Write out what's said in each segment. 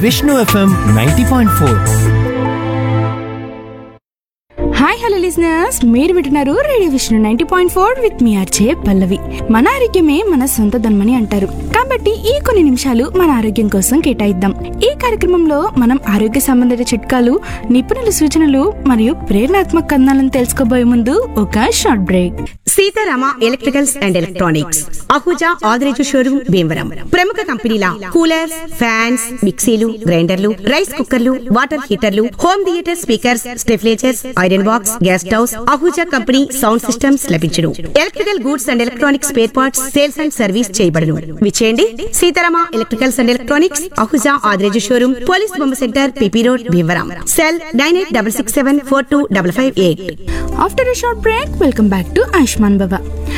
Vishnu FM ninety point four hi hello listeners మీరు వింటున్నారు radio Vishnu ninety point four with me RJ Pallavi మన ఆరోగ్యమే మన సొంత ధనమని అంటారు కాబట్టి ఈ కొన్ని నిమిషాలు మన ఆరోగ్యం కోసం కేటాయిద్దాం ఈ కార్యక్రమంలో మనం ఆరోగ్య సంబంధిత చిట్కాలు నిపుణుల సూచనలు మరియు ప్రేరణాత్మక కథనాలను తెలుసుకోబోయే ముందు ఒక short break Seetharama electricals and electronics Ahuja Adireju showroom Bhimavaram ప్రముఖ కంపెనీల కూలర్స్ ఫ్యాన్స్ మిక్సీలు గ్రైండర్లు రైస్ కుక్కర్లు వాటర్ హీటర్లు home theatre speakers stabilisers iron box gas stoves Ahuja company sound systems లభించును electrical goods and electronics spare parts sales and service చేయబడును విచేయండి Seetharama electricals and electronics Ahuja Adireju showroom police బొమ్మ centre PP road Bhimavaram cell nine eight double six seven four two double five eight after a short break welcome back to Ayushman Bhava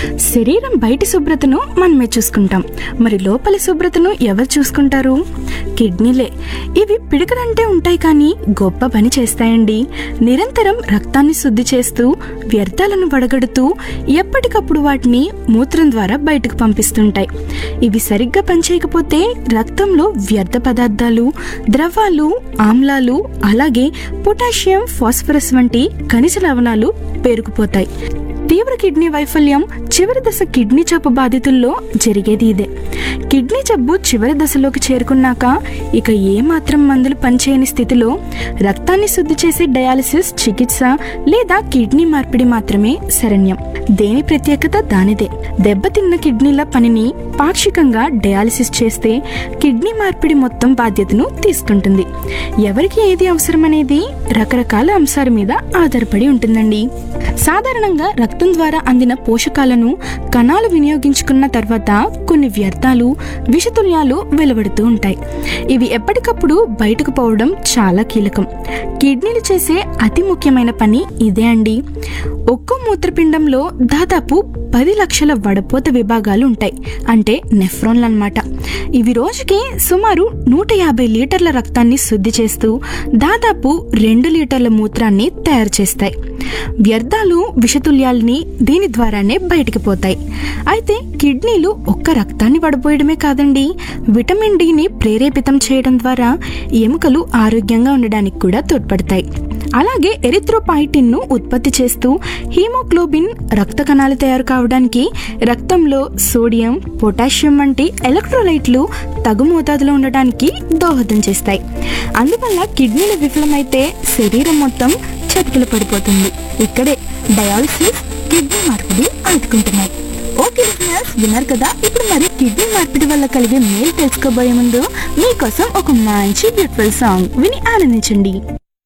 శరీరం బయటి శుభ్రతను మనమే చూసుకుంటాం మరి లోపలి శుభ్రతను ఎవరు చూసుకుంటారు కిడ్నీలే ఇవి పిడకలంటే ఉంటాయి కానీ గొప్ప పని చేస్తాయండి నిరంతరం రక్తాన్ని శుద్ధి చేస్తూ వ్యర్థాలను వడగడుతూ ఎప్పటికప్పుడు వాటిని మూత్రం ద్వారా బయటకు పంపిస్తుంటాయి ఇవి సరిగ్గా పనిచేయకపోతే రక్తంలో వ్యర్థ పదార్థాలు ద్రవాలు ఆమ్లాలు అలాగే పొటాషియం ఫాస్ఫరస్ వంటి ఖనిజ లవణాలు పేరుకుపోతాయి తీవ్ర కిడ్నీ వైఫల్యం చివరి దశ కిడ్నీ జబ్బు బాధితుల్లో జరిగేది ఇదే కిడ్నీ జబ్బు చివరి దశలోకి చేరుకున్నాక ఇక ఏ మాత్రం మందులు పనిచేయని స్థితిలో రక్తాన్ని శుద్ధి చేసే డయాలసిస్ చికిత్స లేదా కిడ్నీ మార్పిడి మాత్రమే శరణ్యం దేని ప్రత్యేకత దానిదే దెబ్బతిన్న కిడ్నీల పనిని పాక్షికంగా డయాలసిస్ చేస్తే కిడ్నీ మార్పిడి మొత్తం బాధ్యతను తీసుకుంటుంది ఎవరికి ఏది అవసరమనేది రకరకాల అంశాల మీద ఆధారపడి ఉంటుందండి సాధారణంగా రక్తం ద్వారా అందిన పోషకాలను కణాలు వినియోగించుకున్న తర్వాత కొన్ని వ్యర్థాలు విషతుల్యాలు వెలువడుతూ ఉంటాయి ఇవి ఎప్పటికప్పుడు బయటకు పోవడం చాలా కీలకం కిడ్నీలు చేసే అతి ముఖ్యమైన పని ఇదే అండి ఒక్కో మూత్రపిండంలో దాదాపు పది లక్షల వడపోత విభాగాలు ఉంటాయి అంటే నెఫ్రాన్లు అన్నమాట ఇవి రోజుకి సుమారు నూట యాభై లీటర్ల రక్తాన్ని శుద్ధి చేస్తూ దాదాపు రెండు లీటర్ల మూత్రాన్ని తయారు చేస్తాయి వ్యర్థాలు విషతుల్యాలని దీని ద్వారానే బయటికి పోతాయి అయితే కిడ్నీలు ఒక్క రక్తాన్ని వడపోయడమే కాదండి విటమిన్ డిని ప్రేరేపితం చేయడం ద్వారా ఎముకలు ఆరోగ్యంగా ఉండడానికి కూడా తోడ్పడతాయి అలాగే ఎరిథ్రోపాయిటిన్ ను ఉత్పత్తి చేస్తూ హీమోగ్లోబిన్ రక్త కణాలు తయారు కావడానికి రక్తంలో సోడియం పొటాషియం వంటి ఎలక్ట్రోలైట్లు తగు మోతాదులో ఉండడానికి దోహదం చేస్తాయి అందువల్ల కిడ్నీలు విఫలమైతే శరీరం మొత్తం చతికిల పడిపోతుంది ఇక్కడే డయాలసిస్ కిడ్నీ మార్పిడి అందుకుంటున్నాయి ఓకే listeners, విన్నారు కదా ఇప్పుడు మరి కిడ్నీ మార్పిడి వల్ల కలిగే మేలు తెలుసుకోబోయే ముందు మీకోసం ఒక మంచి బ్యూటిఫుల్ సాంగ్ విని ఆనందించండి